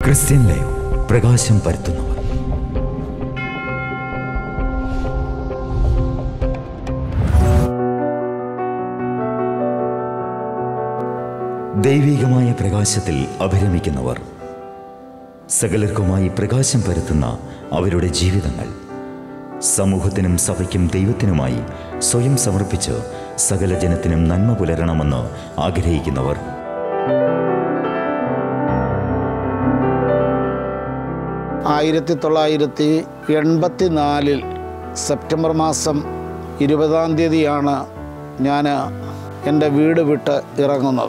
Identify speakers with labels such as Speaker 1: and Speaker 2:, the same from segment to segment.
Speaker 1: Christian live പ്രകാശം പരത്തുന്നവർ ദൈവികമായ പ്രകാശത്തിൽ അഭിരമിക്കുന്നവർ സകലർക്കുമായി പ്രകാശം പരത്തുന്ന അവരുടെ ജീവിതങ്ങൾ സമൂഹത്തിനും സഭയ്ക്കും ദൈവത്തിനുമായി സ്വയം സമർപ്പിച്ച് സകല ജനത്തിനും നന്മ പുലരണമെന്ന് ആഗ്രഹിക്കുന്നവർ
Speaker 2: ആയിരത്തി തൊള്ളായിരത്തി എൺപത്തി നാലിൽ സെപ്റ്റംബർ മാസം ഇരുപതാം തീയതിയാണ് ഞാൻ എൻ്റെ വീട് വിട്ട് ഇറങ്ങുന്നത്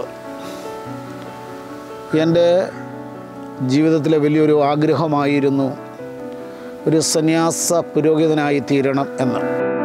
Speaker 2: എൻ്റെ ജീവിതത്തിലെ വലിയൊരു ആഗ്രഹമായിരുന്നു ഒരു സന്യാസ പുരോഹിതനായി തീരണം എന്ന്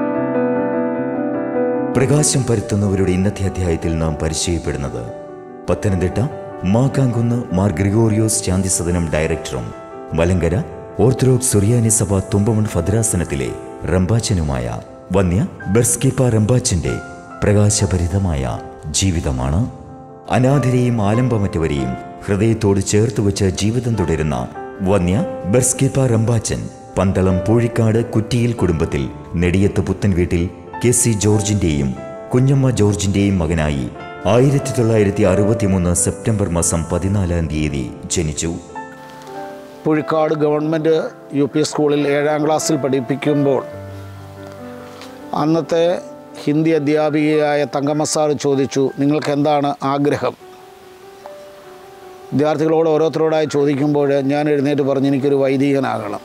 Speaker 1: പ്രകാശം പരത്തുന്നവരുടെ ഇന്നത്തെ അധ്യായത്തിൽ നാം പരിചയപ്പെടുന്നത് പത്തനംതിട്ട മാക്കാങ്കുന്ന് മാർ ഗ്രിഗോറിയോസ് ശാന്തിസദനം ഡയറക്ടറും മലങ്കര ഓർത്തഡോക്സ് സുറിയാനി സഭ തുമ്പമൺ ഭദ്രാസനത്തിലെ റംബാച്ചനുമായ വന്യ ബെർസ്കിപ്പ റംബാച്ചന്റെ പ്രകാശഭരിതമായ ജീവിതമാണ് അനാഥരെയും ആലംബമറ്റവരെയും ഹൃദയത്തോട് ചേർത്ത് വെച്ച് ജീവിതം തുടരുന്ന വന്യ ബെർസ്കിപ്പ റംബാച്ചൻ പന്തളം പൂഴിക്കാട് കുറ്റിയിൽ കുടുംബത്തിൽ നെടിയത്ത് പുത്തൻ വീട്ടിൽ കെ സി ജോർജിന്റെയും കുഞ്ഞമ്മ ജോർജിന്റെയും മകനായി ആയിരത്തി തൊള്ളായിരത്തി അറുപത്തിമൂന്ന് സെപ്റ്റംബർ മാസം പതിനാലാം തീയതി ജനിച്ചു
Speaker 2: പുഴിക്കാട് ഗവൺമെൻറ് യു പി സ്കൂളിൽ ഏഴാം ക്ലാസ്സിൽ പഠിപ്പിക്കുമ്പോൾ അന്നത്തെ ഹിന്ദി അധ്യാപികയായ തങ്കമ്മ സാർ ചോദിച്ചു നിങ്ങൾക്ക് എന്താണ് ആഗ്രഹം വിദ്യാർത്ഥികളോട് ഓരോരുത്തരോടായി ചോദിക്കുമ്പോൾ ഞാൻ എഴുന്നേറ്റ് പറഞ്ഞു എനിക്കൊരു വൈദികനാകണം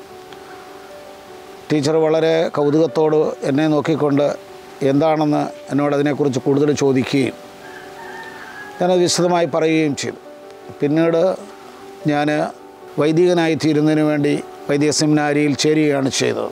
Speaker 2: ടീച്ചർ വളരെ കൗതുകത്തോട് എന്നെ നോക്കിക്കൊണ്ട് എന്താണെന്ന് എന്നോട് അതിനെക്കുറിച്ച് കൂടുതൽ ചോദിക്കുകയും ഞാനത് വിശദമായി പറയുകയും ചെയ്തു പിന്നീട് ഞാൻ വൈദികനായി തീരുന്നതിന് വേണ്ടി വൈദിക സെമിനാരിയിൽ ചേരുകയാണ് ചെയ്തത്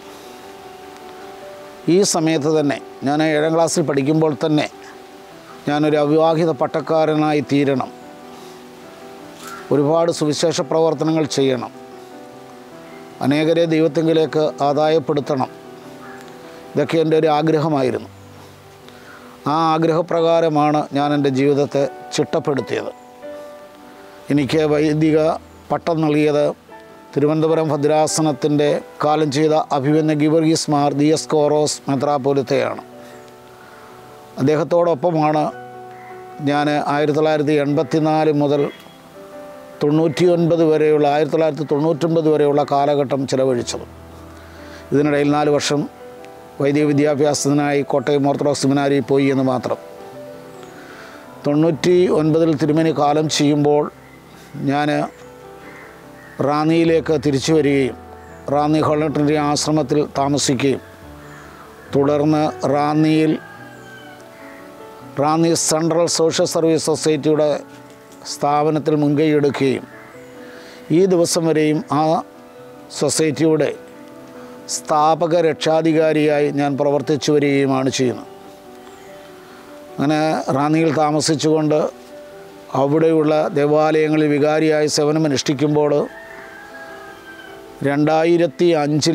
Speaker 2: ഈ സമയത്ത് തന്നെ ഞാൻ ഏഴാം ക്ലാസ്സിൽ പഠിക്കുമ്പോൾ തന്നെ ഞാനൊരു അവിവാഹിത പട്ടക്കാരനായി തീരണം ഒരുപാട് സുവിശേഷ പ്രവർത്തനങ്ങൾ ചെയ്യണം അനേകരെ ദൈവത്തെങ്കിലേക്ക് ആദായപ്പെടുത്തണം ഇതൊക്കെ എൻ്റെ ഒരു ആഗ്രഹമായിരുന്നു ആ ആഗ്രഹപ്രകാരമാണ് ഞാൻ എൻ്റെ ജീവിതത്തെ ചിട്ടപ്പെടുത്തിയത് എനിക്ക് വൈദിക പട്ടം നൽകിയത് തിരുവനന്തപുരം ഭദ്രാസനത്തിൻ്റെ കാലം ചെയ്ത അഭിമന്യ ഗിവർഗീസ് മാർ ദിയസ് കോറോസ് മെത്രാപോലിത്തയാണ് അദ്ദേഹത്തോടൊപ്പമാണ് ഞാൻ ആയിരത്തി തൊള്ളായിരത്തി എൺപത്തി നാല് മുതൽ തൊണ്ണൂറ്റി ഒൻപത് വരെയുള്ള ആയിരത്തി തൊള്ളായിരത്തി തൊണ്ണൂറ്റൊൻപത് വരെയുള്ള കാലഘട്ടം ചിലവഴിച്ചത് ഇതിനിടയിൽ നാല് വർഷം വൈദിക വിദ്യാഭ്യാസത്തിനായി കോട്ടയം ഓർത്തഡോക്സ് സെമിനാരിയിൽ പോയി എന്ന് മാത്രം തൊണ്ണൂറ്റി ഒൻപതിൽ തിരുമനി കാലം ചെയ്യുമ്പോൾ ഞാൻ റാന്നിയിലേക്ക് തിരിച്ചു വരികയും റാന്നി ഹോളട്ടറി ആശ്രമത്തിൽ താമസിക്കുകയും തുടർന്ന് റാന്നിയിൽ റാന്നി സെൻട്രൽ സോഷ്യൽ സർവീസ് സൊസൈറ്റിയുടെ സ്ഥാപനത്തിൽ മുൻകൈയെടുക്കുകയും ഈ ദിവസം വരെയും ആ സൊസൈറ്റിയുടെ സ്ഥാപക രക്ഷാധികാരിയായി ഞാൻ പ്രവർത്തിച്ചു വരികയുമാണ് ചെയ്യുന്നത് അങ്ങനെ റാന്നിയിൽ താമസിച്ചുകൊണ്ട് അവിടെയുള്ള ദേവാലയങ്ങളിൽ വികാരിയായി സേവനമനുഷ്ഠിക്കുമ്പോൾ രണ്ടായിരത്തി അഞ്ചിൽ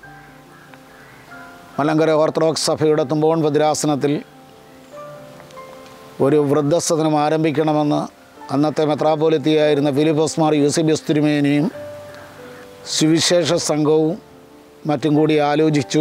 Speaker 2: മലങ്കര ഓർത്തഡോക്സ് സഭയുടെ തുമ്പോൺ ഭദ്രാസനത്തിൽ ഒരു വൃദ്ധസദനം ആരംഭിക്കണമെന്ന് അന്നത്തെ മെത്രാപോലിത്തിയായിരുന്ന ഫിലിപ്പോസ് മാർ യൂസിബിയസ് തിരുമേനിയും സുവിശേഷ സംഘവും മറ്റും കൂടി ആലോചിച്ചു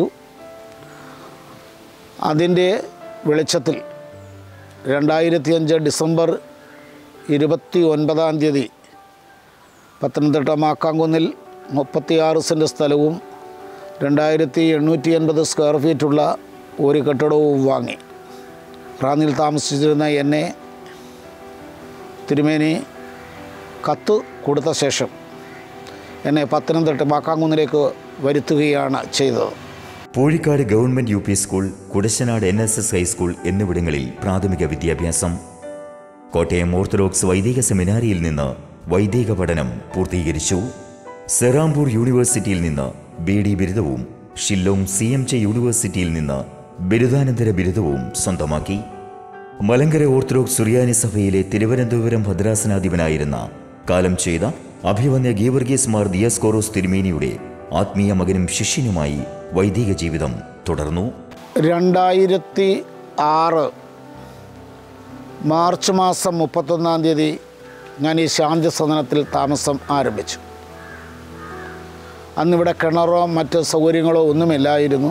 Speaker 2: അതിൻ്റെ വെളിച്ചത്തിൽ രണ്ടായിരത്തി അഞ്ച് ഡിസംബർ ഇരുപത്തി ഒൻപതാം തീയതി പത്തനംതിട്ട മാക്കാങ്കുന്നിൽ മുപ്പത്തിയാറ് സെൻറ്റ് സ്ഥലവും രണ്ടായിരത്തി എണ്ണൂറ്റി എൺപത് സ്ക്വയർ ഫീറ്റുള്ള ഒരു കെട്ടിടവും വാങ്ങി റാന്നിയിൽ താമസിച്ചിരുന്ന എന്നെ തിരുമേനി കത്ത് കൊടുത്ത ശേഷം എന്നെ പത്തനംതിട്ട മാക്കാങ്കുന്നിലേക്ക് വരുത്തുകയാണ് ചെയ്തത്
Speaker 1: Poozhikkad government U P school Kudassanad N S S high school എന്നിവിടങ്ങളിൽ പ്രാഥമിക വിദ്യാഭ്യാസം കോട്ടയം ഓർത്തഡോക്സ് വൈദിക സെമിനാരിയിൽ നിന്ന് വൈദിക പഠനം പൂർത്തീകരിച്ചു സെറാംപൂർ യൂണിവേഴ്സിറ്റിയിൽ നിന്ന് ബി ഡി ബിരുദവും ഷില്ലോങ് സി എം ജെ യൂണിവേഴ്സിറ്റിയിൽ നിന്ന് ബിരുദാനന്തര ബിരുദവും സ്വന്തമാക്കി മലങ്കര ഓർത്തഡോക്സ് സുറിയാനി സഭയിലെ തിരുവനന്തപുരം ഭദ്രാസനാധിപനായിരുന്ന കാലം ചെയ്ത അഭിവന്യ ഗീവർഗീസ് മാർ ദിയസ്കോറോസ് തിരുമേനിയുടെ ആത്മീയ മകനും ശിഷ്യനുമായി വൈദിക ജീവിതം തുടർന്നു
Speaker 2: രണ്ടായിരത്തി ആറ് മാർച്ച് മാസം മുപ്പത്തൊന്നാം തീയതി ഞാൻ ഈ ശാന്തി സദനത്തിൽ താമസം ആരംഭിച്ചു അന്നിവിടെ കിണറോ മറ്റ് സൗകര്യങ്ങളോ ഒന്നുമില്ലായിരുന്നു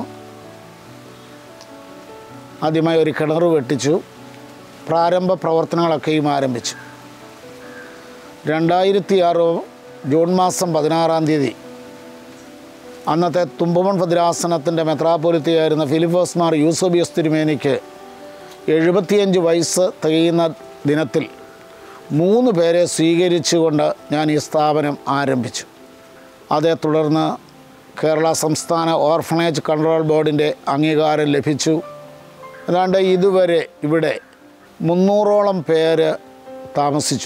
Speaker 2: ആദ്യമായി ഒരു കിണർ വെട്ടിച്ചു പ്രാരംഭ പ്രവർത്തനങ്ങളൊക്കെയും ആരംഭിച്ചു രണ്ടായിരത്തി ആറ് ജൂൺ മാസം പതിനാറാം തീയതി അന്നത്തെ തുമ്പമൺ ഭദ്രാസനത്തിൻ്റെ മെത്രാപ്പൊലിത്തിയായിരുന്ന ഫിലിപ്പോസ് മാർ യൂസോബിയസ് തിരുമേനിക്ക് എഴുപത്തിയഞ്ച് വയസ്സ് തികയുന്ന ദിനത്തിൽ മൂന്ന് പേരെ സ്വീകരിച്ചുകൊണ്ട് ഞാൻ ഈ സ്ഥാപനം ആരംഭിച്ചു അതേ തുടർന്ന് കേരള സംസ്ഥാന ഓർഫണേജ് കൺട്രോൾ ബോർഡിൻ്റെ അംഗീകാരം ലഭിച്ചു ഏതാണ്ട് ഇതുവരെ ഇവിടെ മുന്നൂറോളം പേര് താമസിച്ചു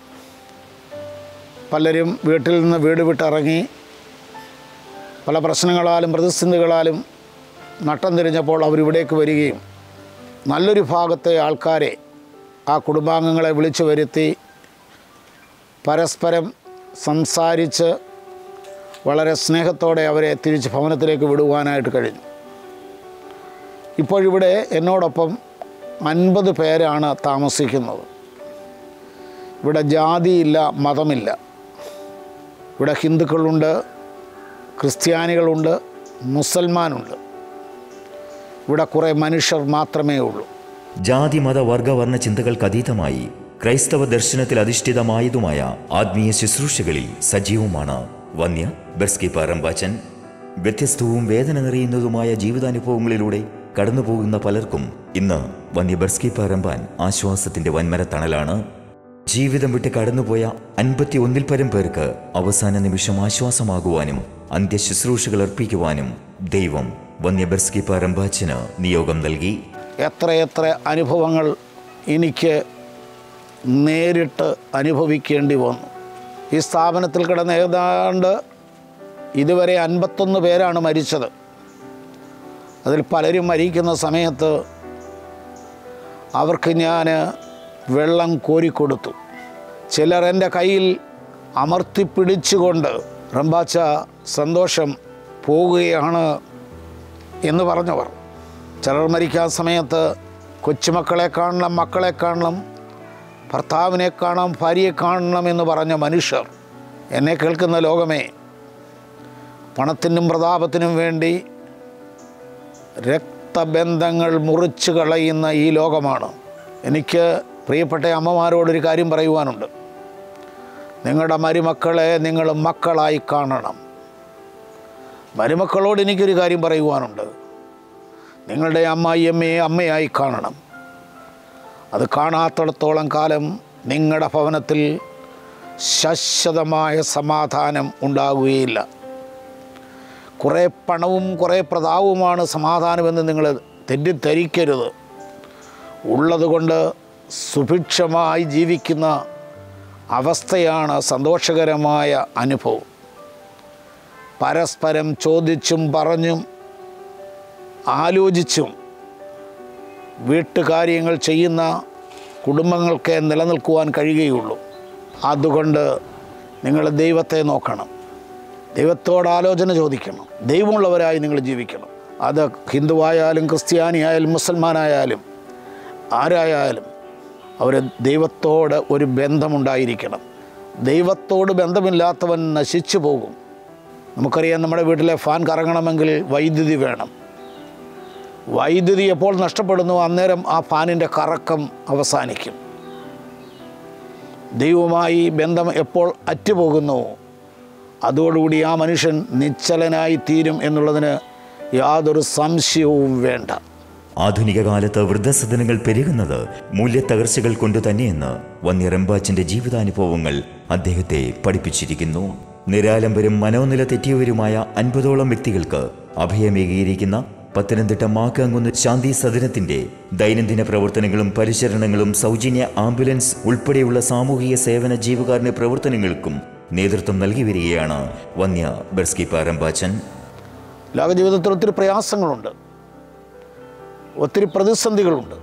Speaker 2: പലരും വീട്ടിൽ നിന്ന് വീട് വിട്ടിറങ്ങി പല പ്രശ്നങ്ങളാലും പ്രതിസന്ധികളാലും നട്ടം തിരിഞ്ഞപ്പോൾ അവരിവിടേക്ക് വരികയും നല്ലൊരു ഭാഗത്തെ ആൾക്കാരെ ആ കുടുംബാംഗങ്ങളെ വിളിച്ചു വരുത്തി പരസ്പരം സംസാരിച്ച് വളരെ സ്നേഹത്തോടെ അവരെ തിരിച്ച് ഭവനത്തിലേക്ക് വിടുവാനായിട്ട് കഴിഞ്ഞു ഇപ്പോഴിവിടെ എന്നോടൊപ്പം അൻപത് പേരാണ് താമസിക്കുന്നത് ഇവിടെ ജാതിയില്ല മതമില്ല ഇവിടെ ഹിന്ദുക്കളുണ്ട് ക്രിസ്ത്യാനികളുണ്ട് മുസൽമാനുണ്ട് ഇവിടെ കുറേ മനുഷ്യർ മാത്രമേ ഉള്ളൂ
Speaker 1: ജാതി മത വർഗ വർണ്ണ ചിന്തകൾക്ക് അതീതമായി ക്രൈസ്തവ ദർശനത്തിൽ അധിഷ്ഠിതമായതുമായ ആത്മീയ ശുശ്രൂഷകളിൽ സജീവമാണ് വന്യ ബെർസ്കി പാറമ്പാച്ചൻ വ്യത്യസ്തവും വേദന നിറയുന്നതുമായ ജീവിതാനുഭവങ്ങളിലൂടെ കടന്നുപോകുന്ന പലർക്കും ഇന്ന് വന്യ ബെർസ്കി പാറമ്പാൻ ആശ്വാസത്തിന്റെ വൻമരത്തണലാണ് ജീവിതം വിട്ട് കടന്നുപോയ അൻപത്തി ഒന്നിൽ പരം പേർക്ക് അവസാന നിമിഷം ആശ്വാസമാകുവാനും അന്ത്യശുശ്രൂഷകൾ അർപ്പിക്കുവാനും ദൈവം വന്യ ബെർസ്കി പാറമ്പാച്ചന് നിയോഗം നൽകി
Speaker 2: എത്രയെത്ര അനുഭവങ്ങൾ എനിക്ക് നേരിട്ട് അനുഭവിക്കേണ്ടി വന്നു ഈ സ്ഥാപനത്തിൽ കിടന്ന് ഏതാണ്ട് ഇതുവരെ അൻപത്തൊന്ന് പേരാണ് മരിച്ചത് അതിൽ പലരും മരിക്കുന്ന സമയത്ത് അവർക്ക് ഞാൻ വെള്ളം കോരിക്കൊടുത്തു ചിലർ എൻ്റെ കയ്യിൽ അമർത്തിപ്പിടിച്ചുകൊണ്ട് റംബാച്ച സന്തോഷം പോവുകയാണ് എന്ന് പറഞ്ഞവർ ചിലർ മരിക്കാൻ സമയത്ത് കൊച്ചുമക്കളെ കാണണം മക്കളെ കാണണം ഭർത്താവിനെ കാണാം ഭാര്യയെ കാണണം എന്ന് പറഞ്ഞ മനുഷ്യർ എന്നെ കേൾക്കുന്ന ലോകമേ പണത്തിനും പ്രതാപത്തിനും വേണ്ടി രക്തബന്ധങ്ങൾ മുറിച്ചു കളയുന്ന ഈ ലോകമാണ് എനിക്ക് പ്രിയപ്പെട്ട അമ്മമാരോടൊരു കാര്യം പറയുവാനുണ്ട് നിങ്ങളുടെ മരുമക്കളെ നിങ്ങൾ മക്കളായി കാണണം മരുമക്കളോട് എനിക്കൊരു കാര്യം പറയുവാനുണ്ട് നിങ്ങളുടെ അമ്മായിയമ്മയെ അമ്മയായി കാണണം അത് കാണാത്തിടത്തോളം കാലം നിങ്ങളുടെ ഭവനത്തിൽ ശാശ്വതമായ സമാധാനം ഉണ്ടാകുകയില്ല കുറേ പണവും കുറേ പ്രതാപവുമാണ് സമാധാനമെന്ന് നിങ്ങൾ തെറ്റിദ്ധരിക്കരുത് ഉള്ളതുകൊണ്ട് സുഭിക്ഷമായി ജീവിക്കുന്ന അവസ്ഥയാണ് സന്തോഷകരമായ അനുഭവം പരസ്പരം ചോദിച്ചും പറഞ്ഞും ആലോചിച്ചും വീട്ടുകാര്യങ്ങൾ ചെയ്യുന്ന കുടുംബങ്ങൾക്ക് നിലനിൽക്കുവാൻ കഴിയുകയുള്ളൂ അതുകൊണ്ട് നിങ്ങൾ ദൈവത്തെ നോക്കണം ദൈവത്തോട് ആലോചന ചോദിക്കണം ദൈവമുള്ളവരായി നിങ്ങൾ ജീവിക്കണം അത് ഹിന്ദുവായാലും ക്രിസ്ത്യാനിയായാലും മുസൽമാനായാലും ആരായാലും അവർ ദൈവത്തോട് ഒരു ബന്ധമുണ്ടായിരിക്കണം ദൈവത്തോട് ബന്ധമില്ലാത്തവൻ നശിച്ചു പോകും നമുക്കറിയാം നമ്മുടെ വീട്ടിലെ ഫാൻ കറങ്ങണമെങ്കിൽ വൈദ്യുതി വേണം വൈദ്യുതി എപ്പോൾ നഷ്ടപ്പെടുന്നു അന്നേരം ആ ഫാനിൻ്റെ കറക്കം അവസാനിക്കും ദൈവവുമായി ബന്ധം എപ്പോൾ അറ്റുപോകുന്നു അതോടുകൂടി ആ മനുഷ്യൻ നിശ്ചലനായി തീരും എന്നുള്ളതിന് യാതൊരു സംശയവും വേണ്ട
Speaker 1: ആധുനിക കാലത്ത് വൃദ്ധസദനങ്ങൾ പെരുകുന്നത് മൂല്യത്തകർച്ചകൾ കൊണ്ട് തന്നെയെന്ന് വന്യ റംബാച്ചിന്റെ ജീവിതാനുഭവങ്ങൾ അദ്ദേഹത്തെ പഠിപ്പിച്ചിരിക്കുന്നു നിരാലംബരും മനോനില തെറ്റിയവരുമായ അൻപതോളം വ്യക്തികൾക്ക് അഭയമേകിയിരിക്കുന്ന പത്തനംതിട്ട മാക്കാങ്കുന്ന് ശാന്തി സദനത്തിന്റെ ദൈനംദിന പ്രവർത്തനങ്ങളും പരിചരണങ്ങളും സൗജന്യ ആംബുലൻസ് ഉൾപ്പെടെയുള്ള സാമൂഹിക സേവന ജീവകാരുണ്യ പ്രവർത്തനങ്ങൾക്കും നേതൃത്വം നൽകി വരികയാണ് വന്യ ബെർസ്കി പാരമ്പാച്ചൻ
Speaker 2: ലോകജീവിതത്തിൽ ഒത്തിരി പ്രയാസങ്ങളുണ്ട് ഒത്തിരി പ്രതിസന്ധികളുണ്ട്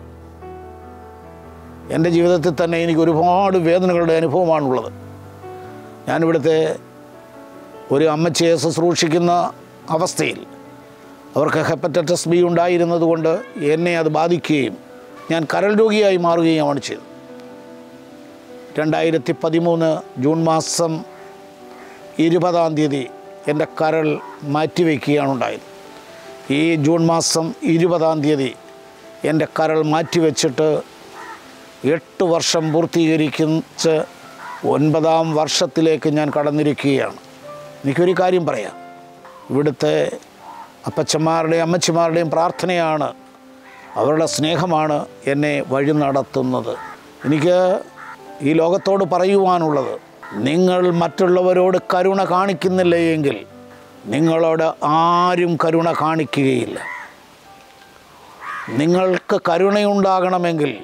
Speaker 2: എൻ്റെ ജീവിതത്തിൽ തന്നെ എനിക്ക് ഒരുപാട് വേദനകളുടെ അനുഭവമാണുള്ളത് ഞാനിവിടുത്തെ ഒരു അമ്മച്ചിയെ ശുശ്രൂഷിക്കുന്ന അവസ്ഥയിൽ അവർക്ക് ഹെപ്പറ്റൈറ്റിസ് ബി ഉണ്ടായിരുന്നത് കൊണ്ട് എന്നെ അത് ബാധിക്കുകയും ഞാൻ കരൾ രോഗിയായി മാറുകയുമാണ് ചെയ്തത് രണ്ടായിരത്തി പതിമൂന്ന് ജൂൺ മാസം ഇരുപതാം തീയതി എൻ്റെ കരൾ മാറ്റിവെക്കുകയാണ് ഉണ്ടായത് ഈ ജൂൺ മാസം ഇരുപതാം തീയതി എൻ്റെ കരൾ മാറ്റിവെച്ചിട്ട് എട്ട് വർഷം പൂർത്തീകരിച്ച് ഒൻപതാം വർഷത്തിലേക്ക് ഞാൻ കടന്നിരിക്കുകയാണ് എനിക്കൊരു കാര്യം പറയാം ഇവിടുത്തെ അപ്പച്ചന്മാരുടെയും അമ്മച്ചിമാരുടെയും പ്രാർത്ഥനയാണ് അവരുടെ സ്നേഹമാണ് എന്നെ വഴി നടത്തുന്നത് എനിക്ക് ഈ ലോകത്തോട് പറയുവാനുള്ളത് നിങ്ങൾ മറ്റുള്ളവരോട് കരുണ കാണിക്കുന്നില്ല എങ്കിൽ നിങ്ങളോട് ആരും കരുണ കാണിക്കുകയില്ല നിങ്ങൾക്ക് കരുണയുണ്ടാകണമെങ്കിൽ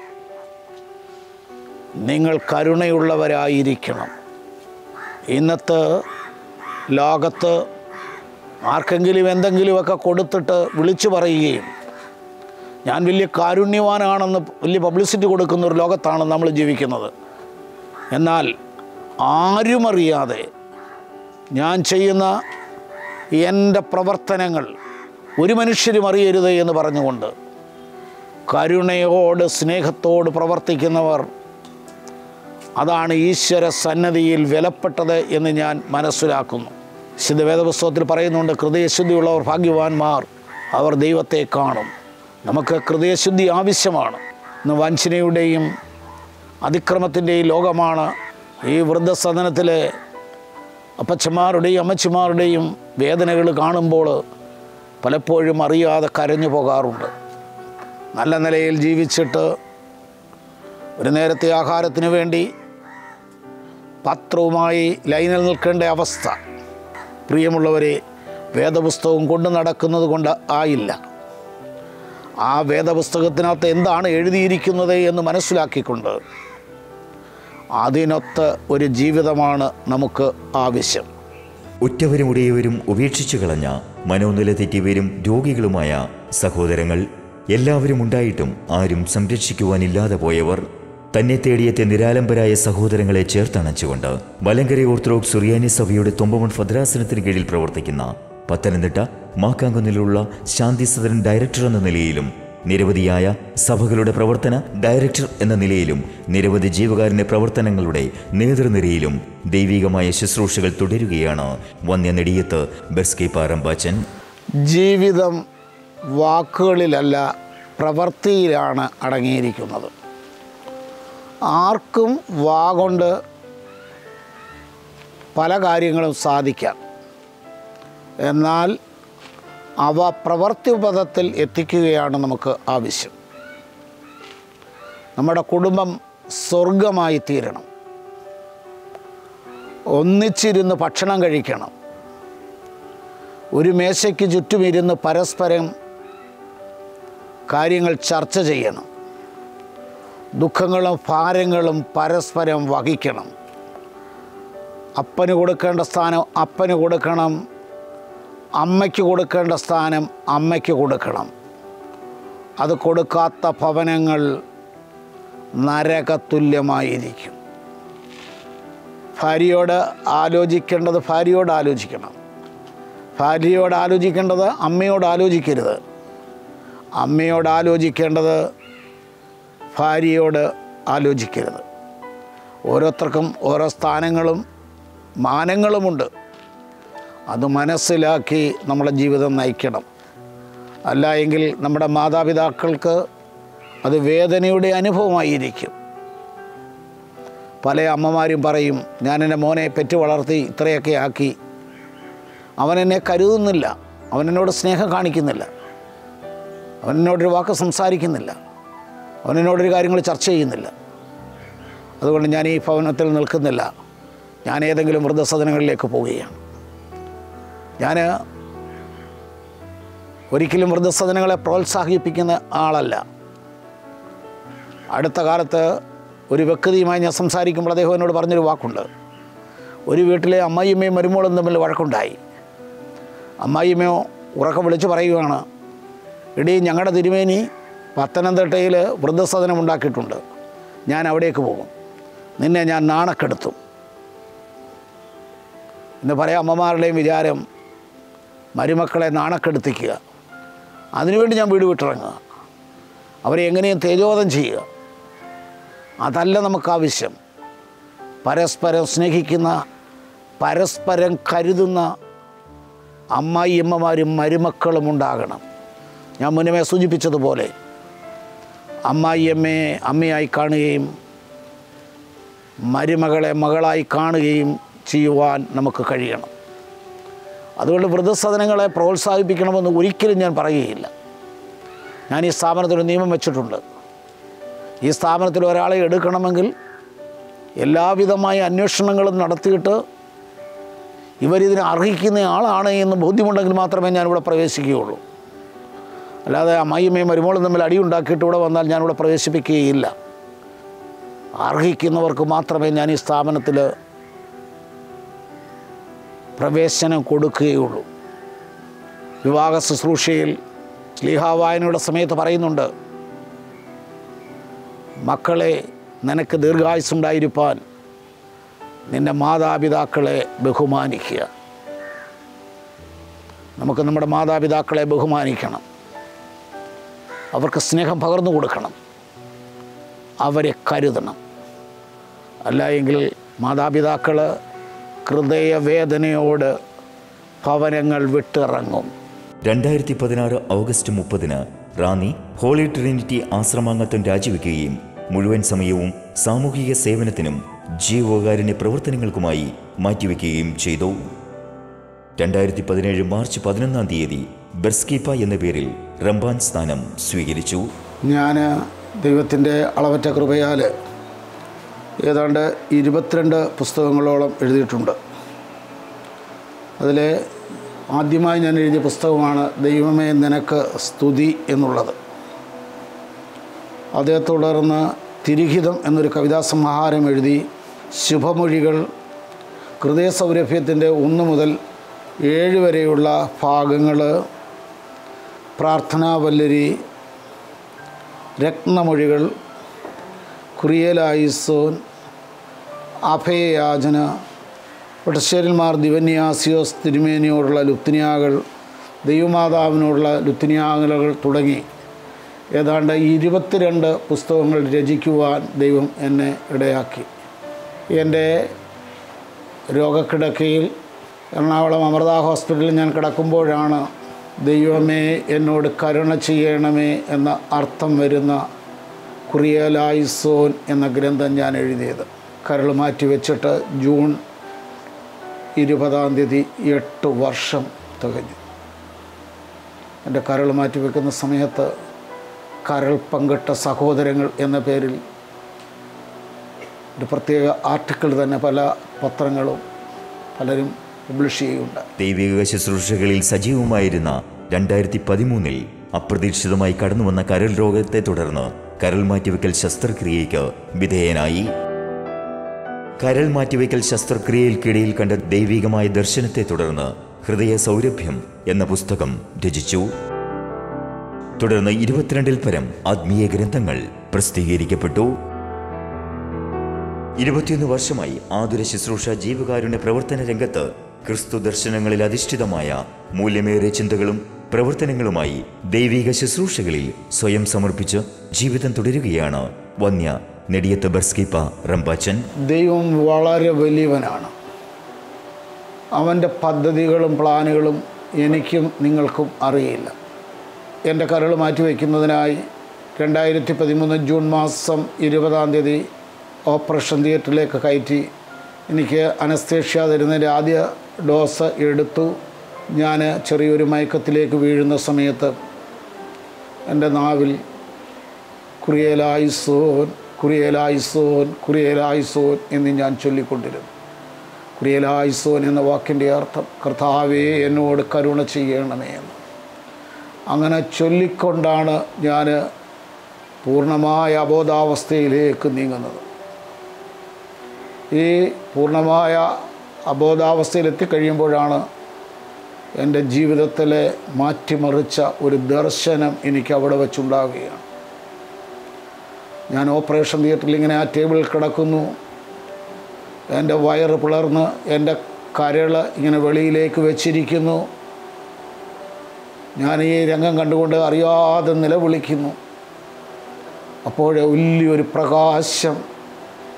Speaker 2: നിങ്ങൾ കരുണയുള്ളവരായിരിക്കണം ഇന്നത്തെ ലോകത്ത് ആർക്കെങ്കിലും എന്തെങ്കിലുമൊക്കെ കൊടുത്തിട്ട് വിളിച്ചു പറയുകയും ഞാൻ വലിയ കാരുണ്യവാനാണെന്ന് വലിയ പബ്ലിസിറ്റി കൊടുക്കുന്ന ഒരു ലോകത്താണ് നമ്മൾ ജീവിക്കുന്നത് എന്നാൽ ആരും അറിയാതെ ഞാൻ ചെയ്യുന്ന എൻ്റെ പ്രവർത്തനങ്ങൾ ഒരു മനുഷ്യരും അറിയരുത് എന്ന് പറഞ്ഞുകൊണ്ട് കരുണയോട് സ്നേഹത്തോട് പ്രവർത്തിക്കുന്നവർ അതാണ് ഈശ്വര സന്നദ്ധിയിൽ വിലപ്പെട്ടത് എന്ന് ഞാൻ മനസ്സിലാക്കുന്നു വിശുദ്ധ വേദപുസ്തകത്തിൽ പറയുന്നുണ്ട് ഹൃദയശുദ്ധിയുള്ളവർ ഭാഗ്യവാന്മാർ അവർ ദൈവത്തെ കാണും നമുക്ക് ഹൃദയശുദ്ധി ആവശ്യമാണ് ഇന്ന് വഞ്ചനയുടെയും അതിക്രമത്തിൻ്റെയും ലോകമാണ് ഈ വൃദ്ധസദനത്തിലെ അപ്പച്ചന്മാരുടെയും അമ്മച്ചിമാരുടെയും വേദനകൾ കാണുമ്പോൾ പലപ്പോഴും അറിയാതെ കരഞ്ഞു പോകാറുണ്ട് നല്ല നിലയിൽ ജീവിച്ചിട്ട് ഒരു നേരത്തെ ആഹാരത്തിന് വേണ്ടി പത്രവുമായി ലൈനിൽ നിൽക്കേണ്ട അവസ്ഥ പ്രിയമുള്ളവരെ വേദപുസ്തകം കൊണ്ട് നടക്കുന്നത് കൊണ്ട് ആയില്ല ആ വേദപുസ്തകത്തിനകത്ത് എന്താണ് എഴുതിയിരിക്കുന്നത് എന്ന് മനസ്സിലാക്കിക്കൊണ്ട് അതിനൊത്ത ഒരു ജീവിതമാണ് നമുക്ക് ആവശ്യം
Speaker 1: ഉറ്റവരും ഉടയവരും ഉപേക്ഷിച്ചു കളഞ്ഞ മനോനില തെറ്റിയവരും രോഗികളുമായ സഹോദരങ്ങൾ എല്ലാവരും ഉണ്ടായിട്ടും ആരും സംരക്ഷിക്കുവാനില്ലാതെ പോയവർ തന്നെ തേടിയെത്തിയ നിരാലംബരായ സഹോദരങ്ങളെ ചേർത്തണച്ചുകൊണ്ട് മലങ്കര ഓർത്തഡോക്സ് സുറിയാനി സഭയുടെ തുമ്പമൺ ഭദ്രാസനത്തിന് കീഴിൽ പ്രവർത്തിക്കുന്ന പത്തനംതിട്ട മാക്കാങ്കുന്നിലുള്ള ശാന്തി സദൻ ഡയറക്ടർ എന്ന നിലയിലും നിരവധിയായ സഭകളുടെ പ്രവർത്തന ഡയറക്ടർ എന്ന നിലയിലും നിരവധി ജീവകാരുണ്യ പ്രവർത്തനങ്ങളുടെ നേതൃനിരയിലും ദൈവികമായ ശുശ്രൂഷകൾ തുടരുകയാണ് വന്യ നെടിയത്ത് ബെർസ്കി പാറമ്പാച്ചൻ
Speaker 2: ജീവിതം വാക്കുകളിലല്ല പ്രവൃത്തിയിലാണ് അടങ്ങിയിരിക്കുന്നത് ആർക്കും വാ കൊണ്ട് പല കാര്യങ്ങളും സാധിക്കാം എന്നാൽ അവ പ്രവൃത്തിപഥത്തിൽ എത്തിക്കുകയാണ് നമുക്ക് ആവശ്യം നമ്മുടെ കുടുംബം സ്വർഗമായി തീരണം ഒന്നിച്ചിരുന്ന് ഭക്ഷണം കഴിക്കണം ഒരു മേശയ്ക്ക് ചുറ്റുമിരുന്ന് പരസ്പരം കാര്യങ്ങൾ ചർച്ച ചെയ്യണം ദുഃഖങ്ങളും ഭാരങ്ങളും പരസ്പരം വഹിക്കണം അപ്പന് കൊടുക്കേണ്ട സ്ഥാനം അപ്പന് കൊടുക്കണം അമ്മയ്ക്ക് കൊടുക്കേണ്ട സ്ഥാനം അമ്മയ്ക്ക് കൊടുക്കണം അത് കൊടുക്കാത്ത ഭവനങ്ങൾ നരകതുല്യമായിരിക്കും ഭാര്യയോട് ആലോചിക്കേണ്ടത് ഭാര്യയോട് ആലോചിക്കണം ഭാര്യയോട് ആലോചിക്കേണ്ടത് അമ്മയോട് ആലോചിക്കരുത് അമ്മയോട് ആലോചിക്കേണ്ടത് ഭാര്യയോട് ആലോചിക്കരുത് ഓരോരുത്തർക്കും ഓരോ സ്ഥാനങ്ങളും മാനങ്ങളുമുണ്ട് അത് മനസ്സിലാക്കി നമ്മുടെ ജീവിതം നയിക്കണം അല്ല എങ്കിൽ നമ്മുടെ മാതാപിതാക്കൾക്ക് അത് വേദനയുടെ അനുഭവമായിരിക്കും പല അമ്മമാരും പറയും ഞാൻ എൻ്റെ മോനെ പെറ്റു വളർത്തി ഇത്രയൊക്കെ ആക്കി അവൻ എന്നെ കരുതുന്നില്ല അവൻ എന്നോട് സ്നേഹം കാണിക്കുന്നില്ല അവൻ എന്നോടൊരു വാക്ക് സംസാരിക്കുന്നില്ല അവൻ എന്നോടൊരു കാര്യങ്ങൾ ചർച്ച ചെയ്യുന്നില്ല അതുകൊണ്ട് ഞാൻ ഈ ഭവനത്തിൽ നിൽക്കുന്നില്ല ഞാൻ ഏതെങ്കിലും വൃദ്ധസദനങ്ങളിലേക്ക് പോവുകയാണ് ഞാൻ ഒരിക്കലും വൃദ്ധസദനങ്ങളെ പ്രോത്സാഹിപ്പിക്കുന്ന ആളല്ല അടുത്ത കാലത്ത് ഒരു വ്യക്തിയുമായി ഞാൻ സംസാരിക്കുമ്പോൾ അദ്ദേഹം എന്നോട് പറഞ്ഞൊരു വാക്കുണ്ട് ഒരു വീട്ടിലെ അമ്മായിയമ്മയും മരുമോളും തമ്മിൽ വഴക്കുണ്ടായി അമ്മായിയമ്മയോ ഉറക്കം വിളിച്ച് പറയുകയാണ് ഇടീ ഞങ്ങളുടെ തിരുമേനി പത്തനംതിട്ടയിൽ വൃദ്ധസദനം ഉണ്ടാക്കിയിട്ടുണ്ട് ഞാൻ അവിടേക്ക് പോകും നിന്നെ ഞാൻ നാണക്കെടുത്തും ഇന്ന് പല അമ്മമാരുടെയും വിചാരം മരുമക്കളെ നാണക്കെടുത്തിക്കുക അതിനുവേണ്ടി ഞാൻ വീട് വിട്ടിറങ്ങുക അവരെ എങ്ങനെയും തേജോധം ചെയ്യുക അതല്ല നമുക്ക് ആവശ്യം പരസ്പരം സ്നേഹിക്കുന്ന പരസ്പരം കരുതുന്ന അമ്മായിയമ്മമാരും മരുമക്കളും ഉണ്ടാകണം ഞാൻ മുന്നമേ സൂചിപ്പിച്ചതുപോലെ അമ്മായിയമ്മയെ അമ്മയായി കാണുകയും മരുമകളെ മകളായി കാണുകയും ചെയ്യുവാൻ നമുക്ക് കഴിയണം അതുകൊണ്ട് വൃദ്ധസദനങ്ങളെ പ്രോത്സാഹിപ്പിക്കണമെന്ന് ഒരിക്കലും ഞാൻ പറയുകയില്ല ഞാൻ ഈ സ്ഥാപനത്തിൽ ഒരു നിയമം വെച്ചിട്ടുണ്ട് ഈ സ്ഥാപനത്തിൽ ഒരാളെ എടുക്കണമെങ്കിൽ എല്ലാവിധമായ അന്വേഷണങ്ങളും നടത്തിയിട്ട് ഇവരിതിന് അർഹിക്കുന്ന ആളാണ് എന്ന് ബോധ്യമുണ്ടെങ്കിൽ മാത്രമേ ഞാനിവിടെ പ്രവേശിക്കുകയുള്ളൂ അല്ലാതെ അമ്മായിയമ്മയും മരുമോളും തമ്മിൽ അടിയുണ്ടാക്കിയിട്ട് ഇവിടെ വന്നാൽ ഞാനിവിടെ പ്രവേശിപ്പിക്കുകയില്ല അർഹിക്കുന്നവർക്ക് മാത്രമേ ഞാൻ ഈ സ്ഥാപനത്തിൽ പ്രവേശനം കൊടുക്കുകയുള്ളൂ വിവാഹ ശുശ്രൂഷയിൽ സ്ലീഹാവായനയുടെ സമയത്ത് പറയുന്നുണ്ട് മക്കളെ നിനക്ക് ദീർഘായുസുണ്ടായിരിക്കാൻ നിൻ്റെ മാതാപിതാക്കളെ ബഹുമാനിക്കുക നമുക്ക് നമ്മുടെ മാതാപിതാക്കളെ ബഹുമാനിക്കണം അവർക്ക് സ്നേഹം പകർന്നു കൊടുക്കണം അവരെ കരുതണം അല്ല എങ്കിൽ മാതാപിതാക്കൾ ഹൃദയവേദനയോട് ഭവനങ്ങൾ വിട്ടിറങ്ങും
Speaker 1: രണ്ടായിരത്തി പതിനാറ് ഓഗസ്റ്റ് മുപ്പതിന് റാന്നി ഹോളി ട്രിനിറ്റി ആശ്രമാംഗത്വം രാജിവെക്കുകയും മുഴുവൻ സമയവും സാമൂഹിക സേവനത്തിനും ജീവകാരുണ്യ പ്രവർത്തനങ്ങൾക്കുമായി മാറ്റിവെക്കുകയും ചെയ്തു രണ്ടായിരത്തി പതിനേഴ് മാർച്ച് പതിനൊന്നാം തീയതി ബെർസ്കീപ്പ എന്ന പേരിൽ റംബാൻ സ്ഥാനം സ്വീകരിച്ചു
Speaker 2: ഞാൻ ദൈവത്തിൻ്റെ അളവറ്റ കൃപയാൽ ഏതാണ്ട് ഇരുപത്തിരണ്ട് പുസ്തകങ്ങളോളം എഴുതിയിട്ടുണ്ട് അതിൽ ആദ്യമായി ഞാൻ എഴുതിയ പുസ്തകമാണ് ദൈവമേ നിനക്ക് സ്തുതി എന്നുള്ളത് അതേ തുടർന്ന് തിരിഹിതം എന്നൊരു കവിതാസംഹാരം എഴുതി ശുഭമൊഴികൾ ഹൃദയസൗരഭ്യത്തിൻ്റെ ഒന്ന് മുതൽ ഏഴ് വരെയുള്ള ഭാഗങ്ങൾ പ്രാർത്ഥനാവല്ലരി രത്നമൊഴികൾ കുറിയലായിസോൻ അഭയയാചന വടശ്ശേരിന്മാർ ദിവന്യാസിയോസ് തിരുമേനിയോടുള്ള ലുത്തിനിയാകൾ ദൈവമാതാവിനോടുള്ള ലുത്തിനിയാകലുകൾ തുടങ്ങി ഏതാണ്ട് ഇരുപത്തിരണ്ട് പുസ്തകങ്ങൾ രചിക്കുവാൻ ദൈവം എന്നെ ഇടയാക്കി എൻ്റെ രോഗക്കിടക്കയിൽ എറണാകുളം അമൃത ഹോസ്പിറ്റലിൽ ഞാൻ കിടക്കുമ്പോഴാണ് ദൈവമേ എന്നോട് കരുണ ചെയ്യണമേ എന്ന അർത്ഥം വരുന്ന കുറിയലായിസോൻ എന്ന ഗ്രന്ഥം ഞാൻ എഴുതിയത് കരൾ മാറ്റി വെച്ചിട്ട് ജൂൺ ഇരുപതാം തീയതി എട്ട് വർഷം തികഞ്ഞു എൻ്റെ കരൾ മാറ്റി വെക്കുന്ന സമയത്ത് കരൾ പങ്കിട്ട സഹോദരങ്ങൾ എന്ന പേരിൽ ഒരു പ്രത്യേക ആർട്ടിക്കിൾ തന്നെ പല പത്രങ്ങളും പലരും പബ്ലിഷ് ചെയ്യുകയുണ്ടായി
Speaker 1: ദൈവിക ശുശ്രൂഷകളിൽ സജീവമായിരുന്ന രണ്ടായിരത്തി പതിമൂന്നിൽ അപ്രതീക്ഷിതമായി കടന്നുവന്ന കരൾ രോഗത്തെ തുടർന്ന് കരൾ മാറ്റിവെക്കൽ ശസ്ത്രക്രിയയ്ക്ക് വിധേയനായി കരൾ മാറ്റിവെക്കൽ ശസ്ത്രക്രിയയ്ക്കിടയിൽ കണ്ട ദൈവികമായ ദർശനത്തെ തുടർന്ന് ഹൃദയ സൗരഭ്യം എന്ന പുസ്തകം രചിച്ചു തുടർന്ന് ഇരുപത്തിരണ്ടിൽ പരം ആത്മീയ ഗ്രന്ഥങ്ങൾ പ്രസിദ്ധീകരിക്കപ്പെട്ടു ഇരുപത്തിയൊന്ന് വർഷമായി ആതുര ശുശ്രൂഷ ജീവകാരുണ്യ പ്രവർത്തന രംഗത്ത് ക്രിസ്തു ദർശനങ്ങളിൽ അധിഷ്ഠിതമായ മൂല്യമേറിയ ചിന്തകളും പ്രവർത്തനങ്ങളുമായി ദൈവിക ശുശ്രൂഷകളിൽ സ്വയം സമർപ്പിച്ച് ജീവിതം തുടരുകയാണ് വന്യ നെടിയത്ത് ബർസ്കീപ്പ റംബാച്ചൻ
Speaker 2: ദൈവം വളരെ വലിയവനാണ് അവൻ്റെ പദ്ധതികളും പ്ലാനുകളും എനിക്കും നിങ്ങൾക്കും അറിയില്ല എൻ്റെ കരൾ മാറ്റിവെക്കുന്നതിനായി രണ്ടായിരത്തി പതിമൂന്ന് ജൂൺ മാസം ഇരുപതാം തീയതി ഓപ്പറേഷൻ തിയേറ്ററിലേക്ക് കയറ്റി എനിക്ക് അനസ്തേഷ്യ തരുന്നതിൻ്റെ ആദ്യ ഡോസ് എടുത്തു ഞാൻ ചെറിയൊരു മയക്കത്തിലേക്ക് വീഴുന്ന സമയത്ത് എൻ്റെ നാവിൽ കുറിയലായിസോൻ കുറിയലായിസോൻ കുറിയലായിസോൻ എന്ന് ഞാൻ ചൊല്ലിക്കൊണ്ടിരുന്നു കുറിയലായിസോൻ എന്ന വാക്കിൻ്റെ അർത്ഥം കർത്താവേ എന്നോട് കരുണ ചെയ്യണമേ എന്ന് അങ്ങനെ ചൊല്ലിക്കൊണ്ടാണ് ഞാൻ പൂർണ്ണമായ അബോധാവസ്ഥയിലേക്ക് നീങ്ങുന്നത് ഈ പൂർണ്ണമായ അബോധാവസ്ഥയിൽ എത്തിക്കഴിയുമ്പോഴാണ് എൻ്റെ ജീവിതത്തിലെ മാറ്റിമറിച്ച ഒരു ദർശനം എനിക്ക് അവിടെ വെച്ചുണ്ടാവുകയാണ് ഞാൻ ഓപ്പറേഷൻ തിയേറ്ററിൽ ഇങ്ങനെ ആ ടേബിളിൽ കിടക്കുന്നു എൻ്റെ വയറ് പിളർന്ന് എൻ്റെ കരൾ ഇങ്ങനെ വെളിയിലേക്ക് വെച്ചിരിക്കുന്നു ഞാൻ ഈ രംഗം കണ്ടുകൊണ്ട് അറിയാതെ നിലവിളിക്കുന്നു അപ്പോൾ വലിയൊരു പ്രകാശം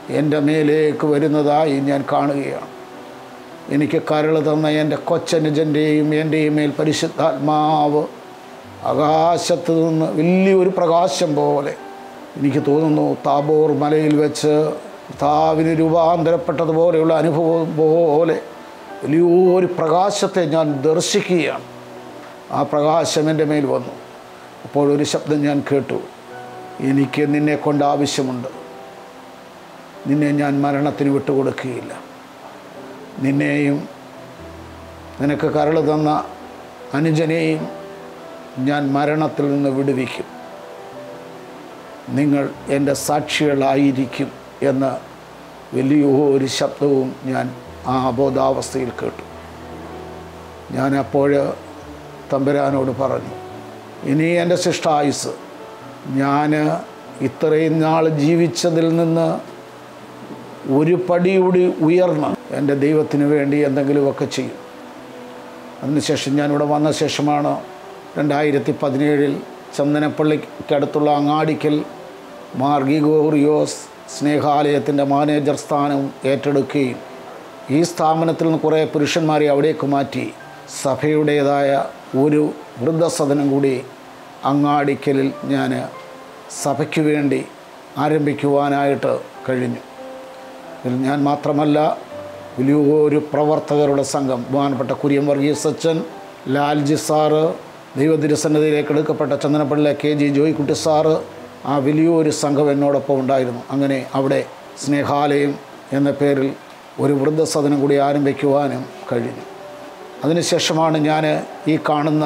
Speaker 2: എൻ്റെ മേലേക്ക് വരുന്നതായി ഞാൻ കാണുകയാണ് എനിക്ക് കരൾ തന്ന എൻ്റെ കൊച്ചനുജൻ്റെയും എൻ്റെയും മേൽ പരിശുദ്ധാത്മാവ് ആകാശത്ത് നിന്ന് വലിയൊരു പ്രകാശം പോലെ എനിക്ക് തോന്നുന്നു താബോർ മലയിൽ വെച്ച് താവിന് രൂപാന്തരപ്പെട്ടതുപോലെയുള്ള അനുഭവം പോലെ വലിയൊരു പ്രകാശത്തെ ഞാൻ ദർശിക്കുകയാണ് ആ പ്രകാശം എൻ്റെ മേൽ വന്നു അപ്പോഴൊരു ശബ്ദം ഞാൻ കേട്ടു എനിക്ക് നിന്നെ കൊണ്ട് ആവശ്യമുണ്ട് നിന്നെ ഞാൻ മരണത്തിന് വിട്ടുകൊടുക്കുകയില്ല നിന്നെയും നിനക്ക് കരൾ തന്ന അനുജനെയും ഞാൻ മരണത്തിൽ നിന്ന് വിടുവിക്കും നിങ്ങൾ എൻ്റെ സാക്ഷികളായിരിക്കും എന്ന വലിയൊരു ശബ്ദവും ഞാൻ ആ അബോധാവസ്ഥയിൽ കേട്ടു ഞാൻ അപ്പോൾ തമ്പുരാനോട് പറഞ്ഞു ഇനി എൻ്റെ ശിഷ്ടായുസ് ഞാൻ ഇത്രയും നാൾ ജീവിച്ചതിൽ നിന്ന് ഒരു പടിയൂടി ഉയർന്ന് എൻ്റെ ദൈവത്തിന് വേണ്ടി എന്തെങ്കിലുമൊക്കെ ചെയ്യും അതിനുശേഷം ഞാനിവിടെ വന്ന ശേഷമാണ് രണ്ടായിരത്തി പതിനേഴിൽ ചന്ദനപ്പള്ളിക്കടുത്തുള്ള അങ്ങാടിക്കൽ മാർഗിഗോറിയോസ് സ്നേഹാലയത്തിൻ്റെ മാനേജർ സ്ഥാനം ഏറ്റെടുക്കുകയും ഈ സ്ഥാപനത്തിൽ നിന്ന് കുറേ പുരുഷന്മാരെ അവിടേക്ക് മാറ്റി സഭയുടേതായ ഒരു വൃദ്ധസദനം കൂടി അങ്ങാടിക്കലിൽ ഞാൻ സഭയ്ക്ക് വേണ്ടി ആരംഭിക്കുവാനായിട്ട് കഴിഞ്ഞു ഇതിൽ ഞാൻ മാത്രമല്ല വലിയൊരു പ്രവർത്തകരുടെ സംഘം ബഹുമാനപ്പെട്ട കുര്യൻ വർഗീസ് അച്ഛൻ ലാൽജി സാറ് ദൈവതിരുസന്നതിയിലേക്ക് എടുക്കപ്പെട്ട ചന്ദനപ്പള്ളിയിലെ കെ ജി ജോയിക്കുട്ടി സാറ് ആ വലിയൊരു സംഘം എന്നോടൊപ്പം ഉണ്ടായിരുന്നു അങ്ങനെ അവിടെ സ്നേഹാലയം എന്ന പേരിൽ ഒരു വൃദ്ധസദനം കൂടി ആരംഭിക്കുവാനും കഴിഞ്ഞു അതിനുശേഷമാണ് ഞാൻ ഈ കാണുന്ന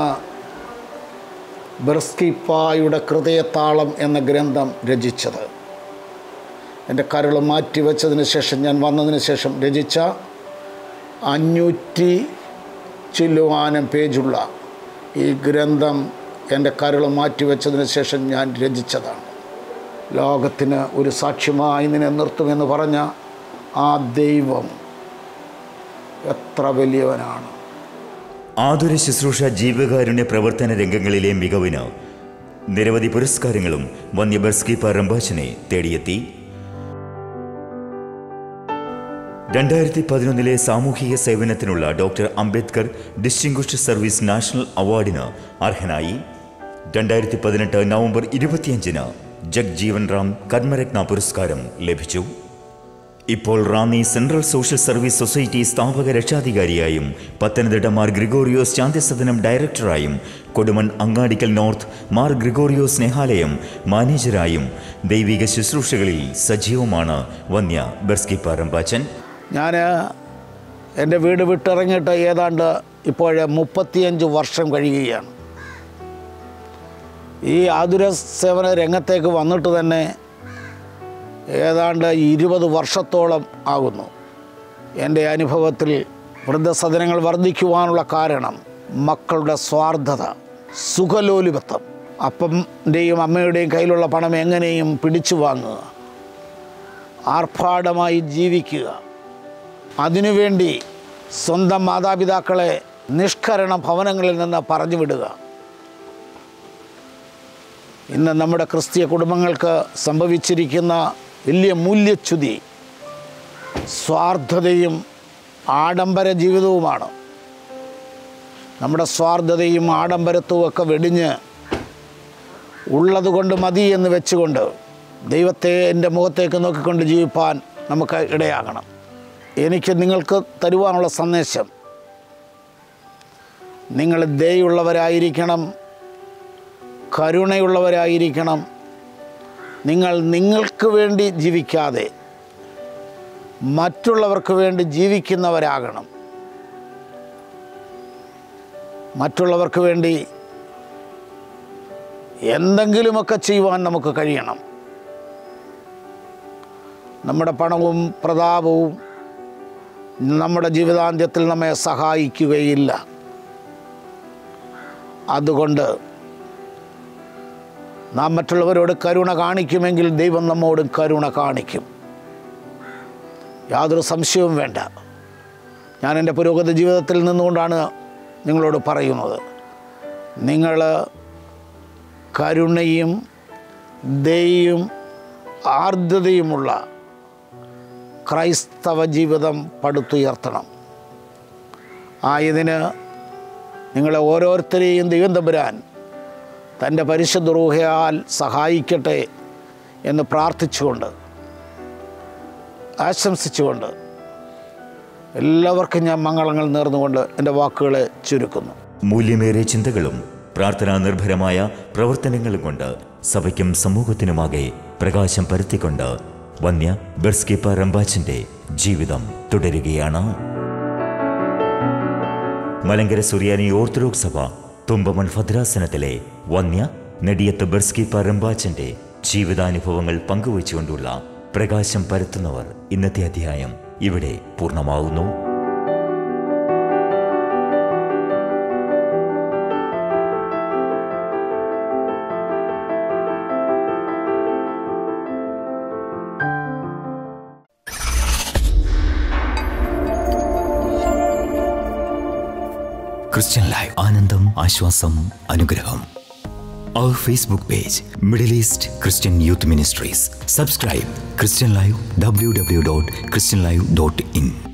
Speaker 2: ബെർസ്കിപ്പായുടെ ഹൃദയത്താളം എന്ന ഗ്രന്ഥം രചിച്ചത് എൻ്റെ കരൾ മാറ്റിവെച്ചതിന് ശേഷം ഞാൻ വന്നതിന് ശേഷം രചിച്ച അഞ്ഞൂറ്റി ചില്ലുവാനം പേജുള്ള ഈ ഗ്രന്ഥം എൻ്റെ കരൾ മാറ്റിവെച്ചതിന് ശേഷം ഞാൻ രചിച്ചതാണ് ലോകത്തിന് ഒരു സാക്ഷ്യമായി നിന്നെ നിർത്തുമെന്ന് പറഞ്ഞ ആ ദൈവം എത്ര വലിയവനാണ്
Speaker 1: ആതുര ശുശ്രൂഷ ജീവകാരുണ്യ പ്രവർത്തന രംഗങ്ങളിലെ മികവിന് നിരവധി പുരസ്കാരങ്ങളും വന്യ ബർസ്കീപ്പ റംബാച്ചനെ തേടിയെത്തി രണ്ടായിരത്തി പതിനൊന്നിലെ സാമൂഹിക സേവനത്തിനുള്ള doctor Ambedkar distinguished service national അവാർഡിന് അർഹനായി രണ്ടായിരത്തി പതിനെട്ട് നവംബർ ഇരുപത്തിയഞ്ചിന് ജഗ്ജീവൻ റാം കർമ്മരത്ന പുരസ്കാരം ലഭിച്ചു ഇപ്പോൾ Ranni central social service society സ്ഥാപക രക്ഷാധികാരിയായും പത്തനംതിട്ട മാർ ഗ്രിഗോറിയോസ് ശാന്തിസദനം ഡയറക്ടറായും കൊടുമൺ അങ്ങാടിക്കൽ നോർത്ത് മാർ ഗ്രിഗോറിയോ സ്നേഹാലയം മാനേജരായും ദൈവിക ശുശ്രൂഷകളിൽ സജീവമാണ് വന്യ ബെർസ്കി പാറമ്പാച്ചൻ
Speaker 2: ഞാൻ എൻ്റെ വീട് വിട്ടിറങ്ങിയിട്ട് ഏതാണ്ട് ഇപ്പോൾ മുപ്പത്തിയഞ്ച് വർഷം കഴിയുകയാണ് ഈ ആതുര സേവന രംഗത്തേക്ക് വന്നിട്ട് തന്നെ ഏതാണ്ട് ഇരുപത് വർഷത്തോളം ആകുന്നു എൻ്റെ അനുഭവത്തിൽ വൃദ്ധസദനങ്ങൾ വർദ്ധിക്കുവാനുള്ള കാരണം മക്കളുടെ സ്വാർത്ഥത സുഖലോലുപത്വം അപ്പൻ്റെയും അമ്മയുടെയും കയ്യിലുള്ള പണം എങ്ങനെയും പിടിച്ചു വാങ്ങുക ആർഭാടമായി ജീവിക്കുക അതിനുവേണ്ടി സ്വന്തം മാതാപിതാക്കളെ നിഷ്കരണ ഭവനങ്ങളിൽ നിന്ന് പറഞ്ഞു വിടുക ഇന്ന് നമ്മുടെ ക്രിസ്തീയ കുടുംബങ്ങൾക്ക് സംഭവിച്ചിരിക്കുന്ന വലിയ മൂല്യച്യുതി സ്വാർത്ഥതയും ആഡംബര ജീവിതവുമാണ് നമ്മുടെ സ്വാർത്ഥതയും ആഡംബരത്വവും ഒക്കെ വെടിഞ്ഞ് ഉള്ളതുകൊണ്ട് മതി എന്ന് വെച്ചുകൊണ്ട് ദൈവത്തെ എൻ്റെ മുഖത്തേക്ക് നോക്കിക്കൊണ്ട് ജീവിപ്പാൻ നമുക്ക് ഇടയാകണം എനിക്ക് നിങ്ങൾക്ക് തരുവാനുള്ള സന്ദേശം നിങ്ങൾ ദയുള്ളവരായിരിക്കണം കരുണയുള്ളവരായിരിക്കണം നിങ്ങൾ നിങ്ങൾക്ക് വേണ്ടി ജീവിക്കാതെ മറ്റുള്ളവർക്ക് വേണ്ടി ജീവിക്കുന്നവരാകണം മറ്റുള്ളവർക്ക് വേണ്ടി എന്തെങ്കിലുമൊക്കെ ചെയ്യുവാൻ നമുക്ക് കഴിയണം നമ്മുടെ പണവും പ്രതാപവും നമ്മുടെ ജീവിതാന്ത്യത്തിൽ നമ്മെ സഹായിക്കുകയില്ല അതുകൊണ്ട് നാം മറ്റുള്ളവരോട് കരുണ കാണിക്കുമെങ്കിൽ ദൈവം നമ്മോടും കരുണ കാണിക്കും യാതൊരു സംശയവും വേണ്ട ഞാൻ എൻ്റെ പുരോഗതി ജീവിതത്തിൽ നിന്നുകൊണ്ടാണ് നിങ്ങളോട് പറയുന്നത് നിങ്ങൾ കരുണയും ദയും ആർദ്രതയുമുള്ള ക്രൈസ്തവ ജീവിതം പടുത്തുയർത്തണം ആയതിന് നിങ്ങളെ ഓരോരുത്തരെയും ദൈവം തമ്പുരാൻ തൻ്റെ പരിശുദ്ധ റൂഹയാൽ സഹായിക്കട്ടെ എന്ന് പ്രാർത്ഥിച്ചുകൊണ്ട് ആശംസിച്ചുകൊണ്ട് എല്ലാവർക്കും ഞാൻ മംഗളങ്ങൾ നേർന്നുകൊണ്ട് എൻ്റെ വാക്കുകളെ ചുരുക്കുന്നു
Speaker 1: മൂല്യമേറിയ ചിന്തകളും പ്രാർത്ഥനാ നിർഭരമായ പ്രവർത്തനങ്ങളും കൊണ്ട് സഭയ്ക്കും സമൂഹത്തിനുമാകെ പ്രകാശം പരത്തിക്കൊണ്ട് വന്യ ബെർസ്കിപ്പ റംബാച്ചിന്റെ ജീവിതം തുടരുകയാണ് മലങ്കര സുറിയാനി ഓർത്തഡോക്സ് സഭ തുമ്പമൺ ഭദ്രാസനത്തിലെ വന്യ നെടിയത്ത് ബെർസ്കിപ്പ റംബാച്ചിന്റെ ജീവിതാനുഭവങ്ങൾ പങ്കുവച്ചുകൊണ്ടുള്ള പ്രകാശം പരത്തുന്നവർ ഇന്നത്തെ അധ്യായം ഇവിടെ പൂർണ്ണമാവുന്നു ക്രിസ്ത്യൻ ലൈവ് ആനന്ദം ആശ്വാസം അനുഗ്രഹം our Facebook page Middle East Christian youth ministries subscribe Christian live W W dot Christian live dot in